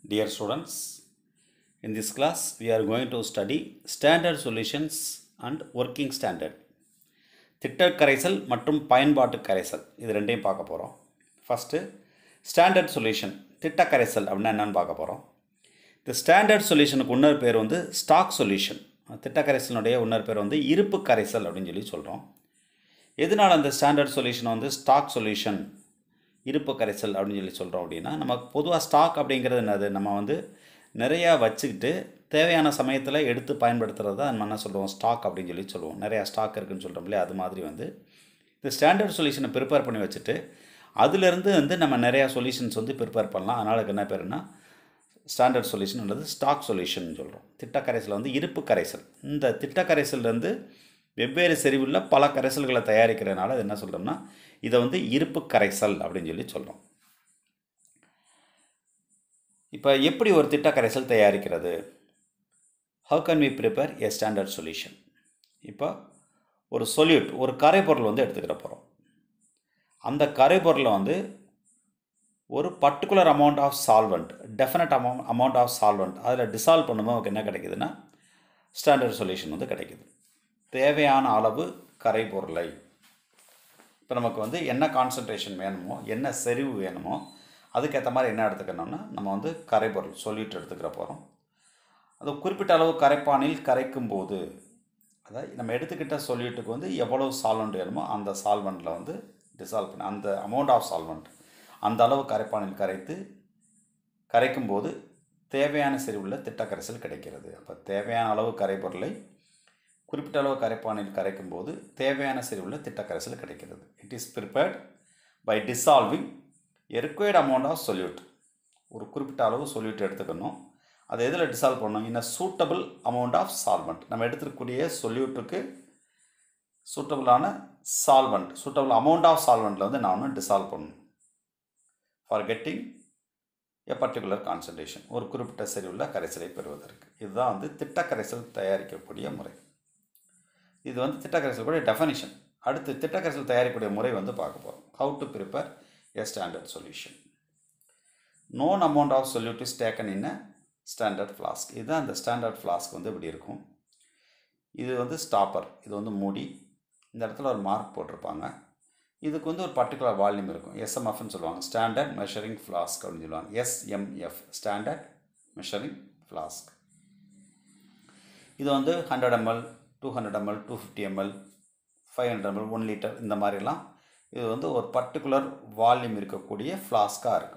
Dear students, in this class we are going to study standard solutions and working standard. திட்டக் கரைசல் மற்றும் பயன்பாட்டு கரைசல் இது ரெண்டையும் பார்க்க போகிறோம் ஃபஸ்ட்டு ஸ்டாண்டர்ட் சொல்யூஷன் திட்ட கரைசல் அப்படின்னா என்னென்னு பார்க்க போகிறோம் இந்த ஸ்டாண்டர்ட் சொல்யூஷனுக்கு இன்னொரு பேர் வந்து ஸ்டாக் சொல்யூஷன் திட்ட கரைசலினுடைய இன்னொரு பேர் வந்து இருப்பு கரைசல் அப்படின்னு சொல்லி சொல்கிறோம் எதனால் அந்த ஸ்டாண்டர்ட் சொல்யூஷனை வந்து ஸ்டாக் சொல்யூஷன் இருப்பு கரைசல் அப்படின்னு சொல்லி சொல்கிறோம் அப்படின்னா நமக்கு பொதுவாக ஸ்டாக் அப்படிங்கிறது என்னது நம்ம வந்து நிறையா வச்சுக்கிட்டு தேவையான சமயத்தில் எடுத்து பயன்படுத்துகிறது தான் நம்ம என்ன சொல்லுவோம் ஸ்டாக் அப்படின்னு சொல்லி சொல்லுவோம் நிறையா ஸ்டாக் இருக்குன்னு சொல்கிறோம் இல்லையா அது மாதிரி வந்து இந்த ஸ்டாண்டர்ட் சொல்யூஷனை ப்ரிப்பேர் பண்ணி வச்சுட்டு அதுலேருந்து வந்து நம்ம நிறையா சொல்யூஷன்ஸ் வந்து ப்ரிப்பேர் பண்ணலாம் அதனால் அதுக்கு என்ன பேருன்னா ஸ்டாண்டர்ட் சொல்யூஷன் அல்லது ஸ்டாக் சொல்யூஷன் சொல்கிறோம் திட்டக்கரைசல் வந்து இருப்பு கரைசல் இந்த திட்டக்கரைசல்லேருந்து வெவ்வேறு செறிவுள்ள பல கரைசல்களை தயாரிக்கிறதுனால அது என்ன சொல்கிறோம்னா இதை வந்து இருப்பு கரைசல் அப்படின்னு சொல்லி சொல்கிறோம் இப்போ எப்படி ஒரு திட்ட கரைசல் தயாரிக்கிறது how can we prepare a standard solution இப்போ ஒரு சொல்யூட் ஒரு கரைப்பொருள் வந்து எடுத்துக்கிற போகிறோம் அந்த கரைப்பொருளை வந்து ஒரு particular amount of solvent definite amount amount of solvent அதில் டிசால்வ் பண்ணும்போது நமக்கு என்ன கிடைக்குதுன்னா ஸ்டாண்டர்ட் சொல்யூஷன் வந்து கிடைக்குது தேவையான அளவு கரைப்பொருளை இப்போ நமக்கு வந்து என்ன கான்சன்ட்ரேஷன் வேணுமோ என்ன செறிவு வேணுமோ அதுக்கேற்ற மாதிரி என்ன எடுத்துக்கணும்னா நம்ம வந்து கரைப்பொருள் சொல்லிட்டு எடுத்துக்கிற போகிறோம் அது குறிப்பிட்ட அளவு கரைப்பானில் கரைக்கும் போது அதாவது நம்ம எடுத்துக்கிட்ட சொல்யூட்டுக்கு வந்து எவ்வளவு சால்வெண்ட் வேணுமோ அந்த சால்வெண்ட்டில் வந்து டிசால்வ் பண்ணி அந்த அமௌண்ட் ஆஃப் சால்வெண்ட் அந்த அளவு கரைப்பானில் கரைத்து கரைக்கும் போது தேவையான செறிவுள்ள திட்டக்கரைசல் கிடைக்கிறது அப்போ தேவையான அளவு கரைப்பொருளை குறிப்பிட்ட அளவு கரைப்பானில் கரைக்கும் போது தேவையான செறிவுள்ள திட்டக்கரைசல் கிடைக்கிறது it is prepared by dissolving a amount of solute ஒரு குறிப்பிட்ட அளவு சொல்யூட் எடுத்துக்கணும் அதை எதில் டிசால்வ் பண்ணணும் in a suitable amount of solvent நம்ம எடுத்துக்கூடிய சொல்யூட்டுக்கு சூட்டபிளான சால்வெண்ட் சூட்டபிள் அமௌண்ட் ஆஃப் சால்வெண்ட்டில் வந்து நான் ஒன்று டிசால்வ் பண்ணணும் for getting a particular concentration ஒரு குறிப்பிட்ட செறிவுள்ள கரைசலை பெறுவதற்கு இதுதான் வந்து திட்ட கரைசல் தயாரிக்கக்கூடிய முறை இது வந்து திட்டக்கரைசல் கூட டெஃபனிஷன் அடுத்து திட்டக்கரைசல் தயாரிக்கக்கூடிய முறை வந்து பார்க்க போகிறோம் how to prepare a standard solution known amount of solute is taken in a standard flask இதுதான் அந்த ஸ்டாண்டர்ட் ஃப்ளாஸ்க் வந்து இப்படி இருக்கும் இது வந்து ஸ்டாப்பர் இது வந்து மூடி இந்த இடத்துல ஒரு மார்க் போட்டிருப்பாங்க இதுக்கு வந்து ஒரு பர்டிகுலர் வால்யூம் இருக்கும் எஸ்எம்எஃப்னு சொல்லுவாங்க ஸ்டாண்டர்ட் மெஷரிங் ஃப்ளாஸ்க் அப்படின்னு சொல்லுவாங்க எஸ்எம்எஃப் ஸ்டாண்டர்ட் மெஷரிங் ஃப்ளாஸ்க் இது வந்து hundred ml two hundred ml two fifty ml five hundred ml one litre இந்த மாதிரிலாம் இது வந்து ஒரு பர்டிகுலர் வால்யூம் இருக்கக்கூடிய ஃப்ளாஸ்க்காக இருக்கும்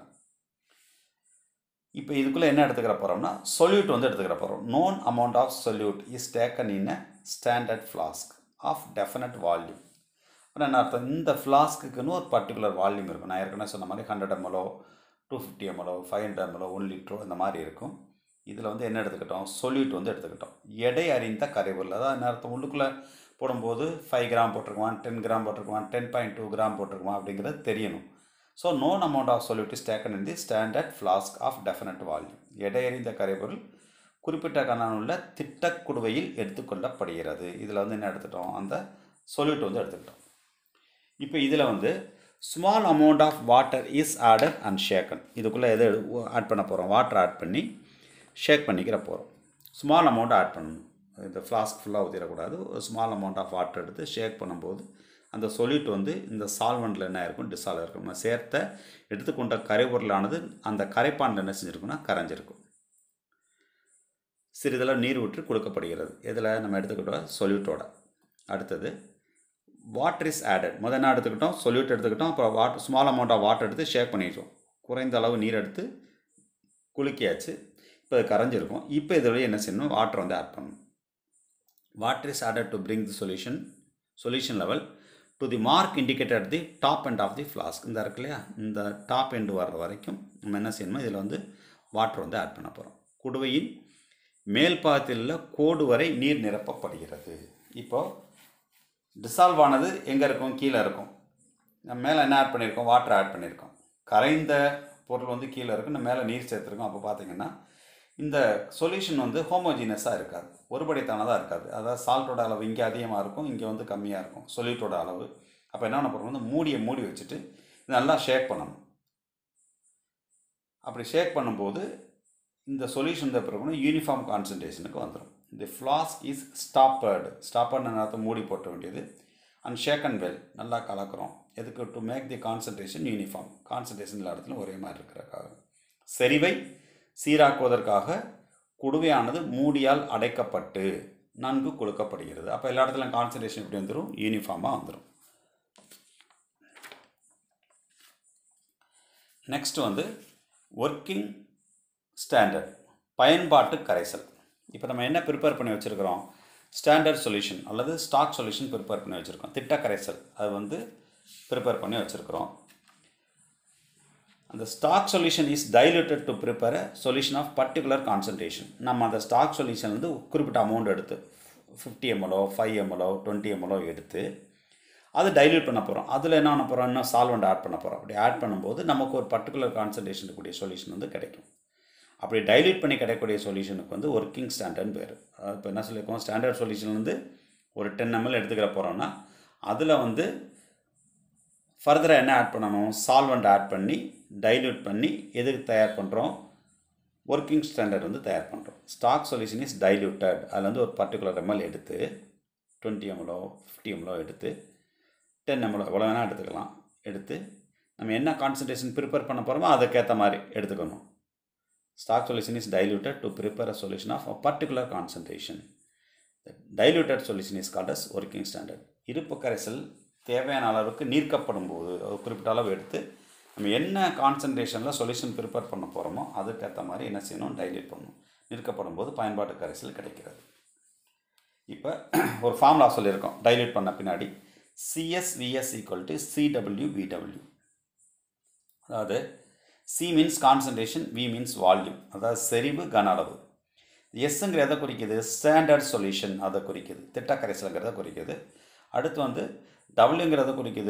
இப்போ இதுக்குள்ளே என்ன எடுத்துக்கிற போகிறோம்னா சொல்யூட் வந்து எடுத்துக்கிற போகிறோம் known amount of solute is taken in a standard flask of definite volume அப்புறம் என்ன அர்த்தம் இந்த ஃப்ளாஸ்க்குன்னு ஒரு பர்டிகுலர் வால்யூம் இருக்கும் நான் ஏற்கனவே சொன்ன மாதிரி ஹண்ட்ரட் எம்எல்ஓ டூ ஃபிஃப்டி எம்எல்ஓ ஃபைவ் ஹண்ட்ரட் எம்எல்ஓ ஒன் லிட்டரோ இந்த மாதிரி இருக்கும் இதில் வந்து என்ன எடுத்துக்கிட்டோம் சொல்யூட் வந்து எடுத்துக்கிட்டோம் எடை அறிந்த கரைவுகள் அதாவது என்ன அர்த்தம் உள்ளுக்குள்ளே போடும்போது ஃபைவ் கிராம் போட்டிருக்குவான் டென் கிராம் போட்டிருக்குவான் டென் பாயிண்ட் டூ கிராம் போட்டிருக்குவான் அப்படிங்கிறது தெரியணும் so known amount of solute is taken in the standard flask of definite volume எடையறிந்த கரைபொருள் குறிப்பிட்ட கணனுள்ள திட்டக்குடுவையில் எடுத்துக்கொள்ளப்படுகிறது இதில் வந்து என்ன எடுத்துட்டோம் அந்த சொல்யூட் வந்து எடுத்துக்கிட்டோம் இப்போ இதில் வந்து small amount of water is added and shaken இதுக்குள்ளே எது ஆட் பண்ண போகிறோம் வாட்டர் ஆட் பண்ணி ஷேக் பண்ணிக்கிற போகிறோம் ஸ்மால் அமௌண்ட் ஆட் பண்ணணும் இந்த ஃப்ளாஸ்க் ஃபுல்லாக ஊற்றிடக்கூடாது ஒரு ஸ்மால் அமௌண்ட் ஆஃப் வாட்டர் எடுத்து ஷேக் பண்ணும்போது அந்த சொல்யூட் வந்து இந்த சால்வெண்ட்டில் என்ன இருக்கும் டிசால்வ் இருக்கும் நம்ம சேர்த்த எடுத்துக்கொண்ட கரைபொருளானது அந்த கரைப்பானில் என்ன செஞ்சுருக்குன்னா கரைஞ்சிருக்கும் சிறிதளவு நீர் விட்டு கொடுக்கப்படுகிறது இதில் நம்ம எடுத்துக்கிட்டோம் சொல்யூட்டோட அடுத்தது வாட்டர் இஸ் ஆடட் முதல் என்ன எடுத்துக்கிட்டோம் சொல்யூட் எடுத்துக்கிட்டோம் அப்புறம் water small amount of water எடுத்து ஷேக் பண்ணிட்டோம் குறைந்த அளவு நீர் எடுத்து குலுக்கியாச்சு இப்போ அது கரைஞ்சிருக்கும் இப்போ இதில் என்ன செய்யணும் வாட்டர் வந்து ஆட் பண்ணணும் water is added to bring the solution solution level to the mark indicated the top end of the flask இந்த இருக்கு இல்லையா இந்த டாப் எண்டு வர்ற வரைக்கும் நம்ம என்ன செய்யணுமோ இதில் வந்து வாட்டர் வந்து ஆட் பண்ண போகிறோம் குடுவையின் மேல் பாகத்தில் உள்ள கோடு வரை நீர் நிரப்பப்படுகிறது இப்போது டிசால்வ் ஆனது எங்கே இருக்கும் கீழே இருக்கும் நம்ம மேலே என்ன ஆட் பண்ணியிருக்கோம் வாட்டர் ஆட் பண்ணியிருக்கோம் கரைந்த பொருள் வந்து கீழே இருக்கும் நம்ம மேலே நீர் சேர்த்துருக்கோம் அப்போ பார்த்தீங்கன்னா இந்த சொல்யூஷன் வந்து ஹோமோஜினஸாக இருக்காது ஒருபடித்தானதாக இருக்காது அதாவது சால்ட்டோட அளவு இங்கே அதிகமாக இருக்கும் இங்கே வந்து கம்மியாக இருக்கும் சொல்யூட்டோட அளவு அப்போ என்ன பண்ண போகிறோம் வந்து மூடியை மூடி வச்சுட்டு நல்லா ஷேக் பண்ணணும் அப்படி ஷேக் பண்ணும்போது இந்த சொல்யூஷன் இந்த பிறகு யூனிஃபார்ம் கான்சன்ட்ரேஷனுக்கு வந்துடும் இந்த ஃப்ளாஸ்க் இஸ் ஸ்டாப்பர்டு ஸ்டாப்பர்டு நேரத்தை மூடி போட்ட வேண்டியது அண்ட் ஷேக் அண்ட் வெல் நல்லா கலக்கிறோம் எதுக்கு to make the concentration uniform concentration எல்லா இடத்துலையும் ஒரே மாதிரி இருக்கிறக்காக செறிவை சீராக்குவதற்காக குடுவையானது மூடியால் அடைக்கப்பட்டு நன்கு கொடுக்கப்படுகிறது அப்போ எல்லா இடத்துலையும் கான்சன்ட்ரேஷன் எப்படி வந்துடும் யூனிஃபார்மாக வந்துடும் நெக்ஸ்ட் வந்து ஒர்க்கிங் ஸ்டாண்டர்ட் பயன்பாட்டு கரைசல் இப்போ நம்ம என்ன ப்ரிப்பேர் பண்ணி வச்சுருக்கிறோம் ஸ்டாண்டர்ட் சொல்யூஷன் அல்லது ஸ்டாக் சொல்யூஷன் ப்ரிப்பேர் பண்ணி வச்சுருக்கோம் திட்ட கரைசல் அது வந்து ப்ரிப்பேர் பண்ணி வச்சுருக்கிறோம் அந்த stock solution is diluted to prepare solution of particular concentration நம்ம அந்த ஸ்டாக் சொல்யூஷன் வந்து குறிப்பிட்ட அமௌண்ட் எடுத்து ஃபிஃப்டி எம்எல்ஓ ஃபைவ் எம்எல்ஓ டுவெண்ட்டி எம்எல்ஓ எடுத்து அதை டைல்யூட் பண்ண போகிறோம் அதில் என்ன பண்ண போகிறோம் இன்னும் சால்வெண்ட் ஆட் பண்ண போகிறோம் அப்படி ஆட் பண்ணும்போது நமக்கு ஒரு பர்டிகுலர் கான்சன்ட்ரேஷன் கூடிய சொல்யூஷன் வந்து கிடைக்கும் அப்படி டைல்யூட் பண்ணி கிடைக்கக்கூடிய சொல்யூஷனுக்கு வந்து ஒர்க்கிங் ஸ்டாண்டர்ட்னு பேர் இப்போ என்ன சொல்லியிருக்கோம் ஸ்டாண்டர்ட் சொல்யூஷன் வந்து ஒரு டென் எம்எல் எடுத்துக்கிற போகிறோன்னா அதில் வந்து ஃபர்தராக என்ன ஆட் பண்ணணும் சால்வெண்ட் ஆட் பண்ணி டைல்யூட் பண்ணி எதுக்கு தயார் பண்ணுறோம் ஒர்க்கிங் ஸ்டாண்டர்ட் வந்து தயார் பண்ணுறோம் ஸ்டாக் சொல்யூஷன் இஸ் டைல்யூட்டட் அதில் வந்து ஒரு பர்டிகுலர் எம்எல் எடுத்து டுவெண்ட்டி எம்எல்ஓ ஃபிஃப்டி எம்எல்ஓ எடுத்து டென் எம்எல்ஓ எவ்வளோ வேணால் எடுத்துக்கலாம் எடுத்து நம்ம என்ன கான்சன்ட்ரேஷன் ப்ரிப்பேர் பண்ண போகிறோமோ அதுக்கேற்ற மாதிரி எடுத்துக்கணும் stock solution is diluted to prepare a solution of a particular concentration diluted solution is called as working standard இருப்பு கரைசல் தேவையான அளவுக்கு நீர்க்கப்படும் போது ஒரு குறிப்பிட்ட அளவு எடுத்து நம்ம என்ன கான்சன்ட்ரேஷனில் சொல்யூஷன் ப்ரிப்பேர் பண்ண போகிறோமோ அதுக்கேற்ற மாதிரி என்ன செய்யணும் டைல்யூட் பண்ணணும் நிற்கப்படும் போது பயன்பாட்டு கரைசல் கிடைக்கிறது இப்போ ஒரு ஃபார்முலா சொல்லியிருக்கோம் டைல்யூட் பண்ண பின்னாடி C S V S equal to C W V W அதாவது C means concentration V means volume அதாவது செறிவு கன அளவு எஸ்ஸுங்கிற எதை குறிக்குது ஸ்டாண்டர்ட் சொல்யூஷன் அதை குறிக்குது திட்ட கரைசலுங்கிறத குறிக்குது அடுத்து வந்து டபிள்யூங்கிறத குறிக்குது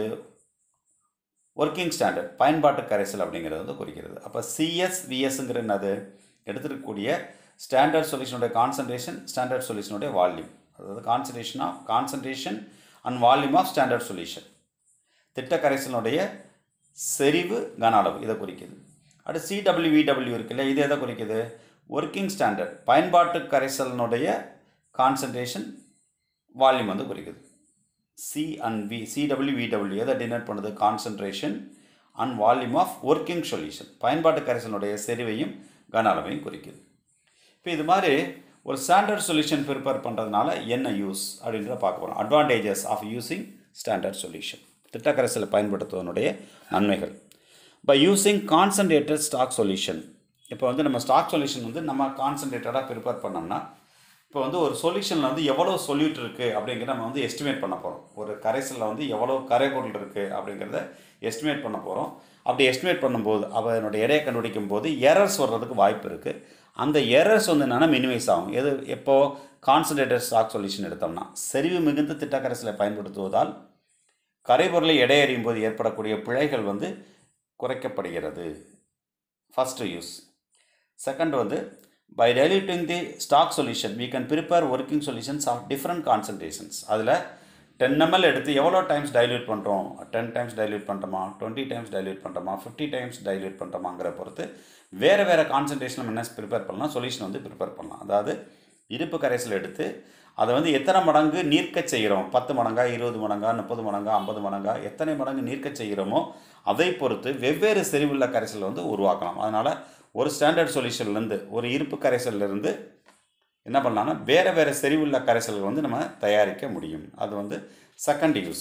ஒர்க்கிங் ஸ்டாண்டர்ட் பயன்பாட்டு கரைசல் அப்படிங்கிறது வந்து குறிக்கிறது அப்போ சிஎஸ் விஎஸ்ங்கிற என்னது எடுத்துருக்கக்கூடிய ஸ்டாண்டர்ட் சொல்யூஷனுடைய கான்சன்ட்ரேஷன் ஸ்டாண்டர்ட் சொல்யூஷனுடைய வால்யூம் அதாவது concentration of concentration and volume of standard solution திட்ட கரைசலுடைய செறிவு கன அளவு இதை குறிக்குது அடுத்து சிடபிள்யூவிடபிள்யூ இருக்குல்ல இது எதை குறிக்குது ஒர்க்கிங் ஸ்டாண்டர்ட் பயன்பாட்டு கரைசலினுடைய கான்சன்ட்ரேஷன் வால்யூம் வந்து குறிக்குது சி அண்ட் வி சிடபிள்யூவிடபிள்யூ எதை டினோட் பண்ணுது concentration and volume of working solution பயன்பாட்டு கரைசலுடைய செறிவையும் கன அளவையும் குறிக்குது இப்போ இது மாதிரி ஒரு ஸ்டாண்டர்ட் சொல்யூஷன் ப்ரிப்பேர் பண்ணுறதுனால என்ன யூஸ் அப்படின்றத பார்க்க போகிறோம் advantages of using standard solution திட்டக்கரைசலை பயன்படுத்துவதனுடைய நன்மைகள் by using concentrated stock solution இப்போ வந்து நம்ம ஸ்டாக் சொல்யூஷன் வந்து நம்ம கான்சன்ட்ரேட்டடாக ப்ரிப்பேர் பண்ணோம்னா இப்போ வந்து ஒரு சொல்யூஷனில் வந்து எவ்வளோ சொல்யூட் இருக்குது அப்படிங்கிறத நம்ம வந்து எஸ்டிமேட் பண்ண போகிறோம் ஒரு கரைசலில் வந்து எவ்வளோ கரைபொருள் இருக்குது அப்படிங்கிறத எஸ்டிமேட் பண்ண போகிறோம் அப்படி எஸ்டிமேட் பண்ணும்போது அதனுடைய எடையை கண்டுபிடிக்கும் போது எரர்ஸ் வர்றதுக்கு வாய்ப்பு இருக்குது அந்த எரர்ஸ் வந்து என்னென்னா மினிமைஸ் ஆகும் எது எப்போ கான்சன்ட்ரேட்டட் ஸ்டாக் சொல்யூஷன் எடுத்தோம்னா செறிவு மிகுந்த திட்டக்கரைசலை பயன்படுத்துவதால் கரைபொருளை எடையறியும் போது ஏற்படக்கூடிய பிழைகள் வந்து குறைக்கப்படுகிறது ஃபஸ்ட்டு யூஸ் செகண்ட் வந்து by diluting the stock solution we can prepare working solutions of different concentrations அதில் டென் எம்எல் எடுத்து எவ்வளோ டைம்ஸ் டைல்யூட் பண்ணுறோம் டென் டைம்ஸ் டைல்யூட் பண்ணுறோமா டுவெண்ட்டி டைம்ஸ் டைல்யூட் பண்ணுறோமா ஃபிஃப்டி டைம்ஸ் டைல்யூட் பண்ணுறோமாங்கிற பொறுத்து வேறு வேறு கான்சன்ட்ரேஷன் நம்ம என்ன ப்ரிப்பேர் பண்ணலாம் சொல்யூஷன் வந்து ப்ரிப்பேர் பண்ணலாம் அதாவது இருப்பு கரைசல் எடுத்து அதை வந்து எத்தனை மடங்கு நீர்க்க செய்கிறோம் பத்து மடங்கா இருபது மடங்கா முப்பது மடங்கா ஐம்பது மடங்கா எத்தனை மடங்கு நீர்க்க செய்கிறோமோ அதை பொறுத்து வெவ்வேறு செறிவுள்ள கரைசல் வந்து உருவாக்கலாம் அதனால் ஒரு ஸ்டாண்டர்ட் சொல்யூஷன்லேருந்து ஒரு இருப்பு கரைசல்லேருந்து என்ன பண்ணலாம்னா வேறு வேறு செறிவுள்ள கரைசல்கள் வந்து நம்ம தயாரிக்க முடியும் அது வந்து செகண்ட் யூஸ்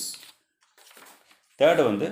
தேர்டு வந்து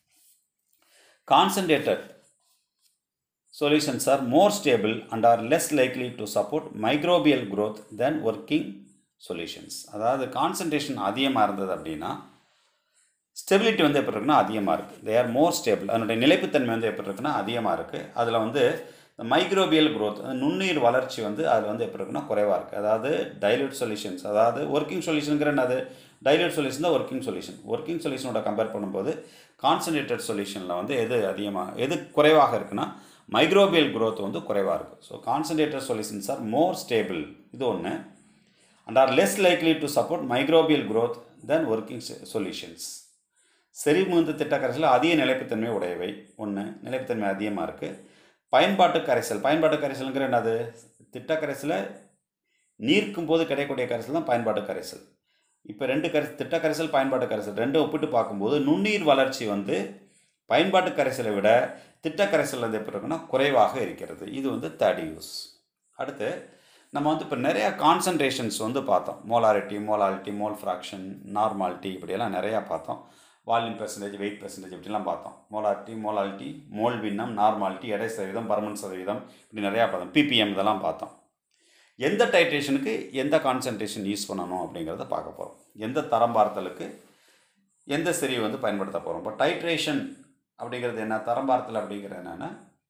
concentrated solutions are more stable and are less likely to support microbial growth then working solutions அதாவது கான்சன்ட்ரேஷன் அதிகமாக இருந்தது அப்படின்னா ஸ்டெபிலிட்டி வந்து எப்படி இருக்குன்னா அதிகமாக இருக்குது தே ஆர் மோர் ஸ்டேபிள் அதனுடைய நிலைப்புத்தன்மை வந்து எப்படி இருக்குன்னா அதிகமாக இருக்குது அதில் வந்து மைக்ரோபியல் growth அந்த நுண்ணுயிர் வளர்ச்சி வந்து அதில் வந்து எப்படி இருக்குன்னா குறைவாக இருக்குது அதாவது டைல்யூட் சொல்யூஷன்ஸ் அதாவது ஒர்க்கிங் சொல்யூஷனுங்கிற என்னது டைல்யூட் சொல்யூஷன் தான் ஒர்க்கிங் சொல்யூஷன் ஒர்க்கிங் சொல்யூஷனோட கம்பேர் பண்ணும்போது கான்சன்ட்ரேட்டட் சொல்யூஷனில் வந்து எது அதிகமாக எது குறைவாக இருக்குன்னா மைக்ரோபியல் growth வந்து குறைவாக இருக்குது so concentrated solutions are more stable இது ஒன்று and are less likely to support microbial growth then working solutions செறிமுந்த திட்டக்கரைசல் அதிக நிலைப்புத்தன்மை உடையவை ஒன்று நிலைப்புத்தன்மை அதிகமாக இருக்குது பயன்பாட்டு கரைசல் பயன்பாட்டு கரைசலுங்கிற என்னது திட்ட கரைசலை நீர்க்கும் போது கிடைக்கக்கூடிய கரைசல் தான் பயன்பாட்டு கரைசல் இப்போ ரெண்டு கரை திட்ட கரைசல் பயன்பாட்டு கரைசல் ரெண்டும் ஒப்பிட்டு பார்க்கும்போது நுண்ணீர் வளர்ச்சி வந்து பயன்பாட்டு கரைசலை விட திட்ட கரைசல் வந்து எப்படி இருக்குன்னா குறைவாக இருக்கிறது இது வந்து தேர்ட் யூஸ் அடுத்து நம்ம வந்து இப்போ நிறையா கான்சன்ட்ரேஷன்ஸ் வந்து பார்த்தோம் molarity molarity mole fraction normality இப்படியெல்லாம் நிறையா பார்த்தோம் வால்யூம் பெர்சன்டேஜ் வெயிட் பெர்சன்டேஜ் இப்படிலாம் பார்த்தோம் மோலாரிட்டி மோலாலிட்டி மோல் பின்னம் நார்மாலிட்டி எடை சதவீதம் பர்மன் சதவீதம் இப்படி நிறையா பார்த்தோம் பிபிஎம் இதெல்லாம் பார்த்தோம் எந்த டைட்ரேஷனுக்கு எந்த கான்சன்ட்ரேஷன் யூஸ் பண்ணணும் அப்படிங்கிறத பார்க்க போகிறோம் எந்த தரம் பார்த்தலுக்கு எந்த செறிவு வந்து பயன்படுத்த போகிறோம் இப்போ டைட்ரேஷன் அப்படிங்கிறது என்ன தரம் பார்த்தல் அப்படிங்கிறது என்னென்னா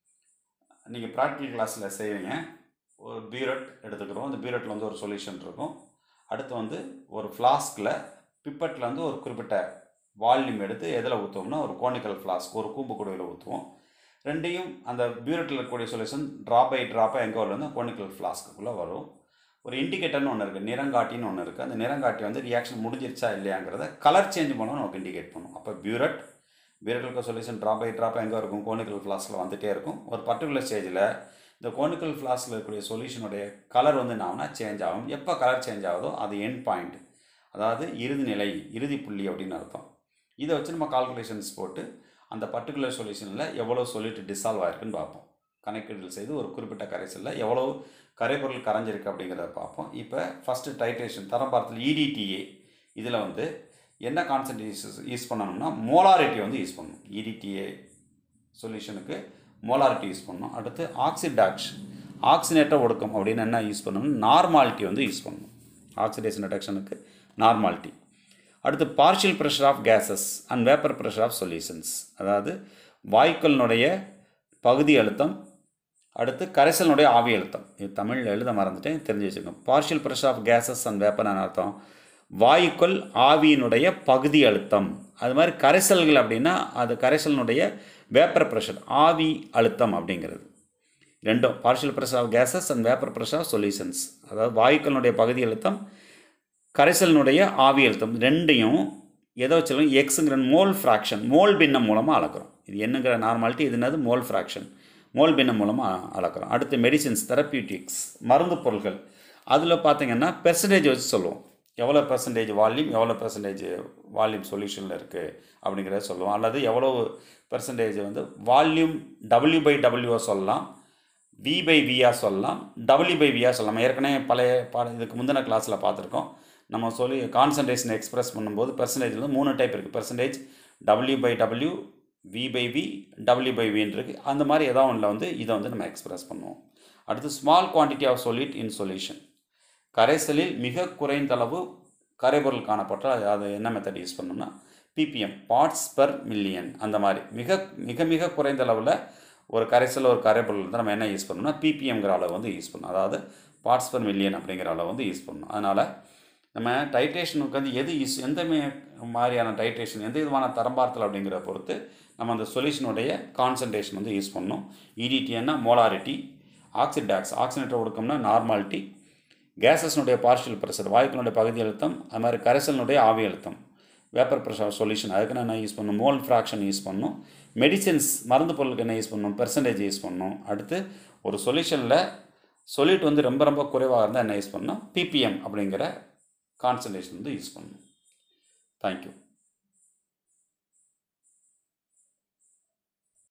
நீங்கள் ப்ராக்டிக்கல் கிளாஸில் செய்வீங்க ஒரு பீரட் எடுத்துக்கிறோம் அந்த பீரட்டில் வந்து ஒரு சொல்யூஷன் இருக்கும் அடுத்து வந்து ஒரு ஃப்ளாஸ்கில் பிப்பட்டில் வந்து ஒரு குறிப்பிட்ட வால்யூம் எடுத்து எதில் ஊற்றுவோம்னா ஒரு கோனிக்கல் ஃப்ளாஸ்க் ஒரு கூம்பு குடுவையில் ஊற்றுவோம் ரெண்டையும் அந்த பியூரட்டில் இருக்கக்கூடிய சொல்யூஷன் ட்ராப் பை ட்ராப்பாக எங்கே வரும்னா கோனிக்கல் ஃப்ளாஸ்க்குள்ளே வரும் ஒரு இண்டிகேட்டர்னு ஒன்று இருக்குது நிறங்காட்டின்னு ஒன்று இருக்குது அந்த நிறங்காட்டி வந்து ரியாக்ஷன் முடிஞ்சிருச்சா இல்லையாங்கிறத கலர் சேஞ்ச் பண்ணவும் நமக்கு இண்டிகேட் பண்ணும் அப்போ பியூரட் பியூரட்டில் சொல்யூஷன் ட்ராப் பை ட்ராப்பாக எங்கே இருக்கும் கோனிக்கல் ஃப்ளாஸ்கில் வந்துகிட்டே இருக்கும் ஒரு பர்டிகுலர் ஸ்டேஜில் இந்த கோனிக்கல் ஃப்ளாஸ்கில் இருக்கக்கூடிய சொல்யூஷனுடைய கலர் வந்து என்ன ஆகும்னா சேஞ்ச் ஆகும் எப்போ கலர் சேஞ்ச் ஆகுதோ அது எண்ட் பாயிண்ட் அதாவது இறுதி நிலை இறுதி புள்ளி அப்படின்னு அர்த்தம் இதை வச்சு நம்ம கால்குலேஷன்ஸ் போட்டு அந்த பர்டிகுலர் சொல்யூஷனில் எவ்வளோ சொல்லிட்டு டிசால்வ் ஆயிருக்குன்னு பார்ப்போம் கணக்கீடுகள் செய்து ஒரு குறிப்பிட்ட கரைசலில் எவ்வளோ கரைபொருள் கரைஞ்சிருக்கு அப்படிங்கிறத பார்ப்போம் இப்போ ஃபஸ்ட்டு டைட்ரேஷன் தரம் பார்த்தல் இடிடிஏ இதில் வந்து என்ன கான்சன்ட்ரேஷன் யூஸ் பண்ணணும்னா மோலாரிட்டி வந்து யூஸ் பண்ணணும் இடிடிஏ சொல்யூஷனுக்கு மோலாரிட்டி யூஸ் பண்ணணும் அடுத்து ஆக்சிடாக்ஷ் ஆக்சினேட்ட ஒடுக்கம் அப்படின்னு என்ன யூஸ் பண்ணணும் நார்மாலிட்டி வந்து யூஸ் பண்ணணும் ஆக்சிடேஷன் ரிடக்ஷனுக்கு நார்மாலிட்டி அடுத்து partial pressure of gases and vapour pressure of solutions அதாவது வாயுக்களினுடைய பகுதி அழுத்தம் அடுத்து கரைசலினுடைய ஆவி அழுத்தம் இது தமிழில் எழுத மறந்துட்டேன் தெரிஞ்சு வச்சுக்கோங்க partial pressure of gases and vapour அர்த்தம் வாயுக்கள் ஆவியினுடைய பகுதி அழுத்தம் அது மாதிரி கரைசல்கள் அப்படின்னா அது கரைசலினுடைய வேப்பர் ப்ரெஷர் ஆவி அழுத்தம் அப்படிங்கிறது ரெண்டும் partial pressure of gases and vapour pressure of solutions அதாவது வாயுக்களினுடைய பகுதி அழுத்தம் கரைசலினுடைய ஆவி அழுத்தம் ரெண்டையும் எதை வச்சாலும் எக்ஸுங்கிற மோல் ஃப்ராக்ஷன் மோல் பின்னம் மூலமாக அளக்கிறோம் இது என்னங்கிற நார்மாலிட்டி இது என்னது மோல் ஃப்ராக்ஷன் மோல் பின்னம் மூலமாக அளக்கிறோம் அடுத்து மெடிசின்ஸ் தெரப்பியூட்டிக்ஸ் மருந்து பொருட்கள் அதில் பார்த்தீங்கன்னா பெர்சன்டேஜ் வச்சு சொல்லுவோம் எவ்வளோ பெர்சன்டேஜ் வால்யூம் எவ்வளோ பெர்சன்டேஜ் வால்யூம் சொல்யூஷனில் இருக்குது அப்படிங்கிறத சொல்லுவோம் அல்லது எவ்வளோ பெர்சன்டேஜ் வந்து வால்யூம் டபிள்யூ பை டபிள்யூஓ சொல்லலாம் வி பை வியாக சொல்லலாம் டபிள்யூ பை வியாக சொல்லலாம் ஏற்கனவே பழைய பாட இதுக்கு முந்தின கிளாஸில் பார்த்துருக்கோம் நம்ம சொல்லி கான்சன்ட்ரேஷன் எக்ஸ்பிரஸ் பண்ணும்போது பெர்சன்டேஜ் வந்து மூணு டைப் இருக்குது percentage W by W V by V W by வின்னு இருக்குது அந்த மாதிரி ஏதாவது ஒன்றில் வந்து இதை வந்து நம்ம எக்ஸ்பிரஸ் பண்ணுவோம் அடுத்து small quantity of solute in solution கரைசலில் மிக குறைந்த அளவு கரைபொருள் காணப்பட்டால் அது அது என்ன மெத்தட் யூஸ் பண்ணோம்னா பிபிஎம் பார்ட்ஸ் பெர் மில்லியன் அந்த மாதிரி மிக மிக மிக குறைந்த அளவில் ஒரு கரைசல் ஒரு கரைபொருள் வந்து நம்ம என்ன யூஸ் பண்ணோம்னா பிபிஎம்ங்கிற அளவு வந்து யூஸ் பண்ணணும் அதாவது பார்ட்ஸ் பெர் மில்லியன் அப்படிங்கிற அளவு வந்து யூஸ் பண்ணணும் அதனால் நம்ம டைட்ரேஷனுக்கு வந்து எது யூஸ் எந்த மாதிரியான டைட்ரேஷன் எந்த விதமான தரம்பார்த்தல் அப்படிங்கிற பொறுத்து நம்ம அந்த சொல்யூஷனுடைய கான்சன்ட்ரேஷன் வந்து யூஸ் பண்ணணும் இடிடின்னா மோலாரிட்டி ஆக்சிடாக்ஸ் ஆக்சிடேட்டர் ஒடுக்கம்னா நார்மாலிட்டி கேஸஸ்னுடைய பார்ஷியல் ப்ரெஷர் வாயுக்களுடைய பகுதி அழுத்தம் அது மாதிரி கரைசலினுடைய ஆவி அழுத்தம் வேப்பர் ப்ரெஷர் சொல்யூஷன் அதுக்கு என்ன யூஸ் பண்ணணும் மோல் ஃப்ராக்ஷன் யூஸ் பண்ணணும் மெடிசின்ஸ் மருந்து பொருளுக்கு என்ன யூஸ் பண்ணணும் பெர்சன்டேஜ் யூஸ் பண்ணணும் அடுத்து ஒரு சொல்யூஷனில் சொல்யூட் வந்து ரொம்ப ரொம்ப குறைவாக இருந்தால் என்ன யூஸ் பண்ணணும் பிபிஎம் அப்படிங்கிற கான்சன்ட்ரேஷன் வந்து யூஸ் பண்ணணும் தேங்க்யூ